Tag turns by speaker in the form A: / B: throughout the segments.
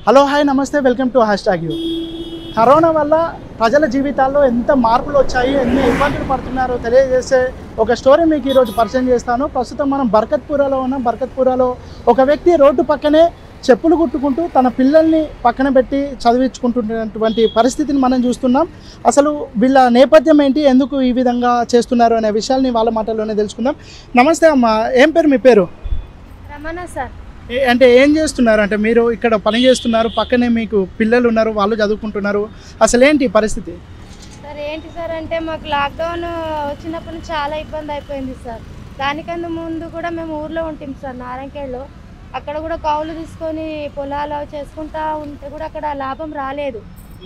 A: Hello hi నమస్తే welcome to hash tag you corona వల్ల ప్రజల జీవితాల్లో ఎంత మార్పులు వచ్చాయి ఎన్ని ఇబ్బందులు పడుతున్నారో తెలియజేసే ఒక స్టోరీ మీకు ఈరోజు పరిచయం చేస్తాను ప్రస్తుతం మనం బర్కత్పురాలో ఉన్నాం బర్కత్పురాలో ఒక వ్యక్తి రోడ్డు పక్కనే చెప్పులు కుట్టుకుంటూ తన పిల్లల్ని పక్కన పెట్టి చదివించుకుంటున్నటువంటి పరిస్థితిని మనం చూస్తున్నాం అసలు వీళ్ళ నేపథ్యం ఏంటి ఎందుకు ఈ విధంగా చేస్తున్నారు అనే విషయాల్ని వాళ్ళ మాటల్లోనే తెలుసుకుందాం నమస్తే అమ్మ ఏం పేరు మీ పేరు
B: రమణ సార్
A: ఏ- అంటే ఏం చేస్తున్నారు అంటే మీరు ఇక్కడ పని చేస్తున్నారు పక్కనే మీకు పిల్లలు ఉన్నారు వాళ్ళు చదువుకుంటున్నారు అసలు ఏంటి ఈ పరిస్థితి
B: సార్ ఏంటి సార్ అంటే మాకు లాక్డౌన్ వచ్చినప్పుడు నుంచి చాలా ఇబ్బంది అయిపోయింది సార్ దానికన్నా ముందు కూడా మేము ఊర్లో ఉంటాం సార్ నారాయణఖేడ్లో అక్కడ కూడా కౌలు తీసుకొని పొలాలు అవి చేసుకుంటా ఉంటే కూడా అక్కడ లాభం రాలేదు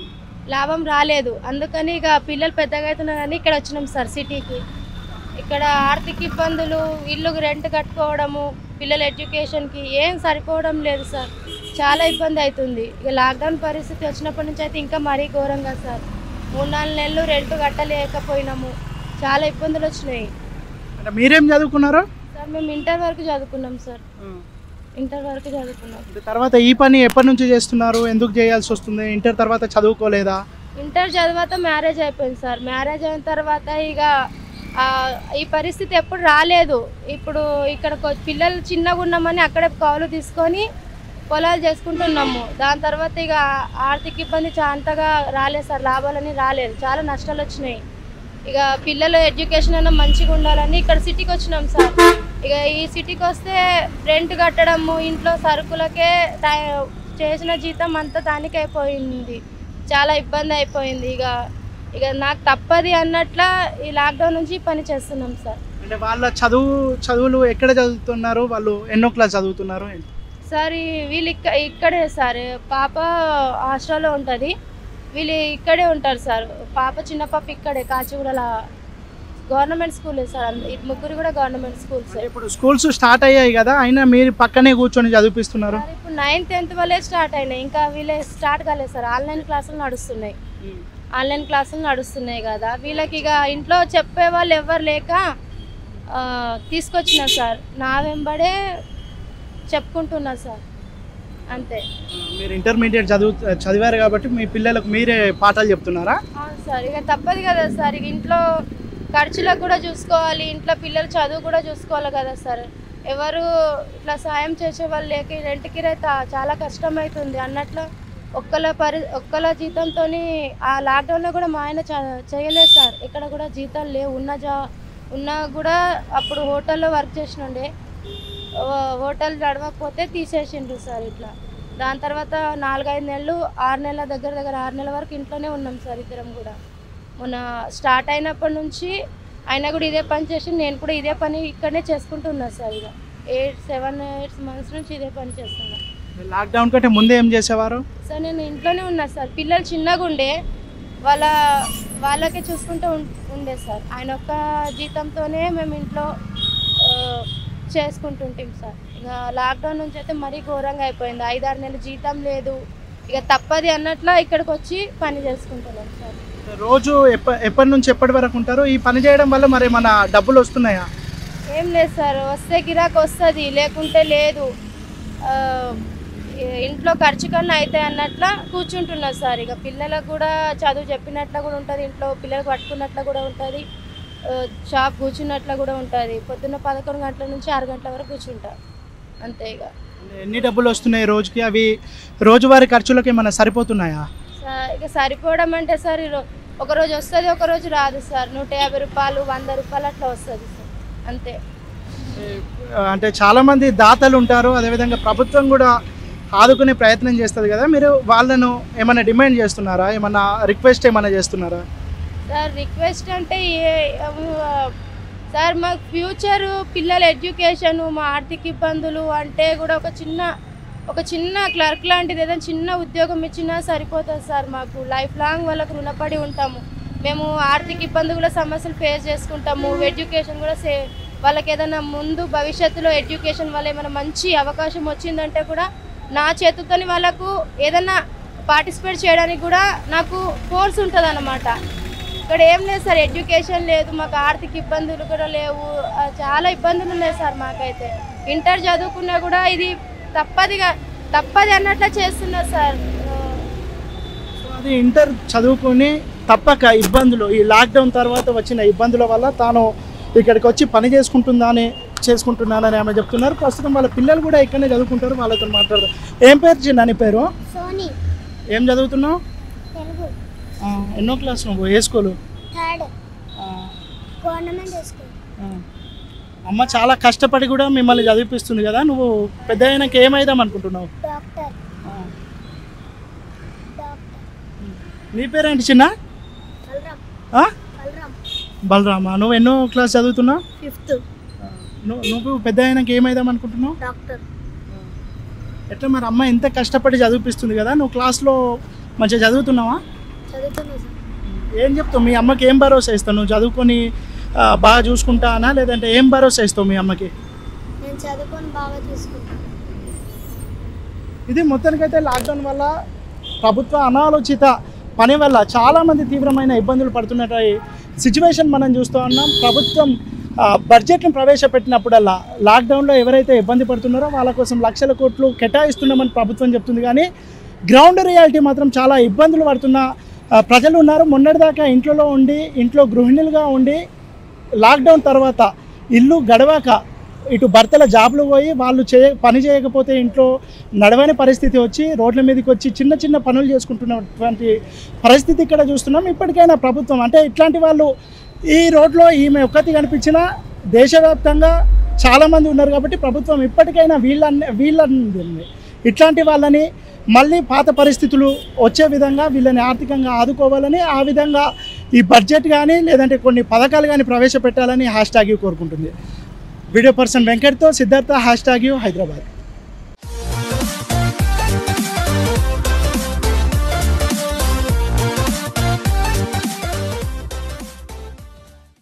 B: లాభం రాలేదు అందుకని ఇక పిల్లలు పెద్దగా అవుతున్నారని ఇక్కడ వచ్చినాం సార్ సిటీకి ఇక్కడ ఆర్థిక ఇబ్బందులు ఇల్లు రెంట్ కట్టుకోవడము పిల్లల ఎడ్యుకేషన్కి ఏం సరిపోవడం లేదు సార్ చాలా ఇబ్బంది అవుతుంది ఇక లాక్డౌన్ పరిస్థితి వచ్చినప్పటి నుంచి అయితే ఇంకా మరీ ఘోరంగా సార్ మూడు నాలుగు నెలలు రెంట్ కట్టలేకపోయినాము చాలా ఇబ్బందులు వచ్చినాయి
A: అంటే మీరేం చదువుకున్నారు
B: సార్ మేము ఇంటర్ వరకు చదువుకున్నాం సార్ ఇంటర్ వరకు చదువుకున్నాం
A: అంటే తర్వాత ఈ పని ఎప్పటి నుంచి చేస్తున్నారు ఎందుకు చేయాల్సి వస్తుంది ఇంటర్ తర్వాత చదువుకోలేదా
B: ఇంటర్ చదివాత మ్యారేజ్ అయిపోయింది సార్ మ్యారేజ్ అయిన తర్వాత ఇక ఆ, ఈ పరిస్థితి ఎప్పుడు రాలేదు ఇప్పుడు ఇక్కడ కొ- పిల్లలు చిన్నగా ఉన్నామని అక్కడే కౌలు తీసుకొని పొలాలు చేసుకుంటున్నాము దాని తర్వాత ఇక ఆర్థిక ఇబ్బంది చా- అంతగా రాలేదు సార్ లాభాలని రాలేదు చాలా నష్టాలు వచ్చినాయి ఇక పిల్లల ఎడ్యుకేషన్ అయినా మంచిగా ఉండాలని ఇక్కడ సిటీకి వచ్చినాం సార్ ఇక ఈ సిటీకి వస్తే రెంట్ కట్టడము ఇంట్లో సరుకులకే టై- చేసిన జీతం అంతా దానికి అయిపోయింది చాలా ఇబ్బంది అయిపోయింది ఇక ఇక నాకు తప్పది అన్నట్ల ఈ లాక్డౌన్ నుంచి ఈ పని చేస్తున్నాం సార్
A: అంటే వాళ్ళ చదువు చదువులు ఎక్కడ చదువుతున్నారు వాళ్ళు ఎన్నో క్లాస్ చదువుతున్నారు ఏంటి?
B: సార్ ఈ- వీళ్ళు ఇక్క ఇక్కడే సార్ పాప హాస్టల్లో ఉంటుంది వీళ్ళు ఇక్కడే ఉంటారు సార్ పాప చిన్న పాప ఇక్కడే కాచిగూడల గవర్నమెంట్ స్కూలే సార్ అంద- ఈ ముగ్గురు కూడా గవర్నమెంట్ స్కూల్స్
A: అంటే ఇప్పుడు స్కూల్స్ స్టార్ట్ అయ్యాయి కదా అయినా మీరు పక్కనే కూర్చొని చదివిపిస్తున్నారు
B: సార్ ఇప్పుడు నైన్త్ టెన్త్ వల్లే స్టార్ట్ అయినాయి ఇంకా వీళ్ళే స్టార్ట్ కాలేదు సార్ ఆన్లైన్ క్లాసులు నడుస్తున్నాయి ఆన్లైన్ క్లాసులు నడుస్తున్నాయి కదా వీళ్ళకి ఇక ఇంట్లో చెప్పే వాళ్ళు ఎవరు లేక ఆ, తీసుకొచ్చిన సార్ నా వెంబడే చెప్పుకుంటున్నా సార్ అంతే
A: మీరు ఇంటర్మీడియట్ చదువు చదివారు కాబట్టి మీ పిల్లలకు మీరే పాఠాలు చెప్తున్నారా
B: అవును సార్ ఇక తప్పదు కదా సార్ ఇక ఇంట్లో ఖర్చులకు కూడా చూసుకోవాలి ఇంట్లో పిల్లల చదువు కూడా చూసుకోవాలి కదా సార్ ఎవరు ఇట్లా సాయం చేసే వాళ్ళు లేక ఈ రెంట్ కిరాయి తా- చాలా కష్టమవుతుంది అన్నట్లు ఒక్కల పరి ఒక్కల జీతంతో ఆ లాక్డౌన్లో కూడా మా ఆయన చ- చేయలేదు సార్ ఇక్కడ కూడా జీతాలు లేవు ఉన్న జా ఉన్నా కూడా అప్పుడు హోటల్లో వర్క్ చేసినుండే ఓ- హోటల్ నడవకపోతే తీసేసిండ్రు సార్ ఇట్లా దాని తర్వాత నాలుగైదు నెలలు ఆరు నెలల దగ్గర దగ్గర ఆరు నెలల వరకు ఇంట్లోనే ఉన్నాం సార్ ఇద్దరం కూడా మొన్న స్టార్ట్ అయినప్పటి నుంచి ఆయన కూడా ఇదే పని చేసి నేను కూడా ఇదే పని ఇక్కడనే చేసుకుంటున్నా సార్ ఇక ఎయిట్ సెవెన్ ఎయిట్ మంత్స్ నుంచి ఇదే పని చేస్తున్నా
A: లాక్డౌన్ కంటే ముందే ఏం చేసేవారు
B: సార్ నేను ఇంట్లోనే ఉన్నా సార్ పిల్లలు చిన్నగా ఉండే వాళ్ళ వాళ్ళకే చూసుకుంటూ ఉం- ఉండే సార్ ఆయన ఒక్క జీతంతోనే మేము ఇంట్లో ఆ, చేసుకుంటుంటాం సార్ ఇక లాక్డౌన్ నుంచి అయితే మరీ ఘోరంగా అయిపోయింది ఐదారు నెలలు జీతం లేదు ఇక తప్పది అన్నట్లా ఇక్కడికి వచ్చి పని చేసుకుంటున్నాం సార్
A: రోజు ఎప్ప ఎప్పటి నుంచి ఎప్పటి వరకు ఉంటారు ఈ పని చేయడం వల్ల మరి మన డబ్బులు వస్తున్నాయా
B: ఏం లేదు సార్ వస్తే గిరాకు వస్తుంది లేకుంటే లేదు ఆ, ఈ- ఇంట్లో ఖర్చు కన్నా అయితే అన్నట్ల కూర్చుంటున్నా సార్ ఇక పిల్లలకు కూడా చదువు చెప్పినట్లు కూడా ఉంటుంది ఇంట్లో పిల్లలకు పట్టుకున్నట్లు కూడా ఉంటుంది ఆ, షాప్ కూర్చున్నట్లు కూడా ఉంటుంది పొద్దున్న పదకొండు గంటల నుంచి ఆరు గంటల వరకు కూర్చుంటా అంతే ఇక
A: అంటే ఎన్ని డబ్బులు వస్తున్నాయి రోజుకి అవి రోజువారీ ఖర్చులకి ఏమైనా సరిపోతున్నాయా
B: సా- ఇక సరిపోవడం అంటే సార్ ఈరో- ఒక రోజు వస్తుంది ఒక రోజు రాదు సార్ నూట యాభై రూపాయలు వంద రూపాయలు అట్లా వస్తుంది సార్ అంతే
A: ఆ, అంటే చాలా మంది దాతలు ఉంటారు అదేవిధంగా ప్రభుత్వం కూడా ఆదుకునే ప్రయత్నం చేస్తుంది కదా మీరు వాళ్ళను ఏమైనా డిమాండ్ చేస్తున్నారా ఏమైనా రిక్వెస్ట్ ఏమైనా చేస్తున్నారా
B: సార్ రిక్వెస్ట్ అంటే ఏ ఆ, సార్ మాకు ఫ్యూచర్ పిల్లల ఎడ్యుకేషన్ మా ఆర్థిక ఇబ్బందులు అంటే కూడా ఒక చిన్న ఒక చిన్న క్లర్క్ లాంటిది ఏదైనా చిన్న ఉద్యోగం ఇచ్చినా సరిపోతుంది సార్ మాకు లైఫ్ లాంగ్ వాళ్ళకు రుణపడి ఉంటాము మేము ఆర్థిక ఇబ్బందుల సమస్యలు ఫేస్ చేసుకుంటాము ఎడ్యుకేషన్ కూడా సే వాళ్ళకి ఏదైనా ముందు భవిష్యత్తులో ఎడ్యుకేషన్ వల్ల ఏమైనా మంచి అవకాశం వచ్చిందంటే కూడా నా చేతులతోని వాళ్ళకు ఏదైనా పార్టిసిపేట్ చేయడానికి కూడా నాకు ఫోర్స్ ఉంటుంది అన్నమాట ఇక్కడ ఏం లేదు సార్ ఎడ్యుకేషన్ లేదు మాకు ఆర్థిక ఇబ్బందులు కూడా లేవు ఆ, చాలా ఇబ్బందులు ఉన్నాయి సార్ మాకైతే ఇంటర్ చదువుకున్నా కూడా ఇది తప్పదిగా తప్పది అన్నట్లు చేస్తున్నారు సార్
A: సో అది ఇంటర్ చదువుకొని తప్పక ఇబ్బందులు ఈ లాక్డౌన్ తర్వాత వచ్చిన ఇబ్బందుల వల్ల తాను ఇక్కడికి వచ్చి పని చేసుకుంటుందని చేసుకుంటున్నానని ఆమె చెప్తున్నారు ప్రస్తుతం వాళ్ళ పిల్లలు కూడా ఇక్కడనే చదువుకుంటారు వాళ్ళతో మాట్లాడదాం ఏం పేరు చిన్న నీ పేరు
C: సోనీ
A: ఏం చదువుతున్నావు
C: తెలుగు
A: ఆ, ఎన్నో క్లాస్ నువ్వు ఏ స్కూలు
C: థర్డ్
A: ఆ,
C: గవర్నమెంట్ స్కూల్
A: ఆ. అమ్మ చాలా కష్టపడి కూడా మిమ్మల్ని చదివిపిస్తుంది కదా నువ్వు పెద్ద అయినాక ఏమైదాం అనుకుంటున్నావు
C: డాక్టర్
A: ఆ.
C: డాక్టర్
A: నీ పేరేంటి చిన్న
C: బలరామ్
A: ఆ?
C: బలరామ్
A: బలరామా నువ్వు ఎన్నో క్లాస్ చదువుతున్నావు
C: ఫిఫ్త్
A: నువ్వు నువ్వు పెద్ద అయినాక ఏమైదాం అనుకుంటున్నావు
C: డాక్టర్
A: ఎట్లా మరి అమ్మ ఎంత కష్టపడి చదివిపిస్తుంది కదా నువ్వు క్లాస్లో మంచిగా చదువుతున్నావా
C: చదువుతున్నా సార్
A: ఏం చెప్తావు మీ అమ్మకి ఏం భరోసా ఇస్తావు నువ్వు చదువుకొని ఆ, బాగా చూసుకుంటానా లేదంటే ఏం భరోసా ఇస్తావు మీ అమ్మకి
C: నేను చదువుకొని బాగా చూసుకుంటాను
A: ఇది మొత్తానికైతే లాక్డౌన్ వల్ల ప్రభుత్వ అనాలోచిత పని వల్ల చాలామంది తీవ్రమైన ఇబ్బందులు పడుతున్నట్టు సిచ్యువేషన్ మనం చూస్తూ ఉన్నాం ప్రభుత్వం ఆ, బడ్జెట్ను ప్రవేశపెట్టినప్పుడల్లా లాక్డౌన్లో ఎవరైతే ఇబ్బంది పడుతున్నారో వాళ్ళ కోసం లక్షల కోట్లు కేటాయిస్తున్నామని ప్రభుత్వం చెప్తుంది కానీ గ్రౌండ్ రియాలిటీ మాత్రం చాలా ఇబ్బందులు పడుతున్న ఆ, ప్రజలు ఉన్నారు మొన్నటిదాకా ఇంట్లో ఉండి ఇంట్లో గృహిణులుగా ఉండి లాక్డౌన్ తర్వాత ఇల్లు గడవాక ఇటు భర్తల జాబ్లు పోయి వాళ్ళు చేయ పని చేయకపోతే ఇంట్లో నడవని పరిస్థితి వచ్చి రోడ్ల మీదకి వచ్చి చిన్న చిన్న పనులు చేసుకుంటున్నటువంటి పరిస్థితి ఇక్కడ చూస్తున్నాం ఇప్పటికైనా ప్రభుత్వం అంటే ఇట్లాంటి వాళ్ళు ఈ రోడ్లో ఈమె ఒక్కతి కనిపించినా దేశవ్యాప్తంగా చాలామంది ఉన్నారు కాబట్టి ప్రభుత్వం ఇప్పటికైనా వీళ్ళని వీళ్ళని ఇట్లాంటి వాళ్ళని మళ్ళీ పాత పరిస్థితులు వచ్చే విధంగా వీళ్ళని ఆర్థికంగా ఆదుకోవాలని ఆ విధంగా ఈ బడ్జెట్ కానీ లేదంటే కొన్ని పథకాలు కానీ ప్రవేశపెట్టాలని హ్యాష్ ట్యాగ్ కోరుకుంటుంది వీడియో పర్సన్ వెంకట్తో సిద్ధార్థ హ్యాష్ ట్యాగ్ హైదరాబాద్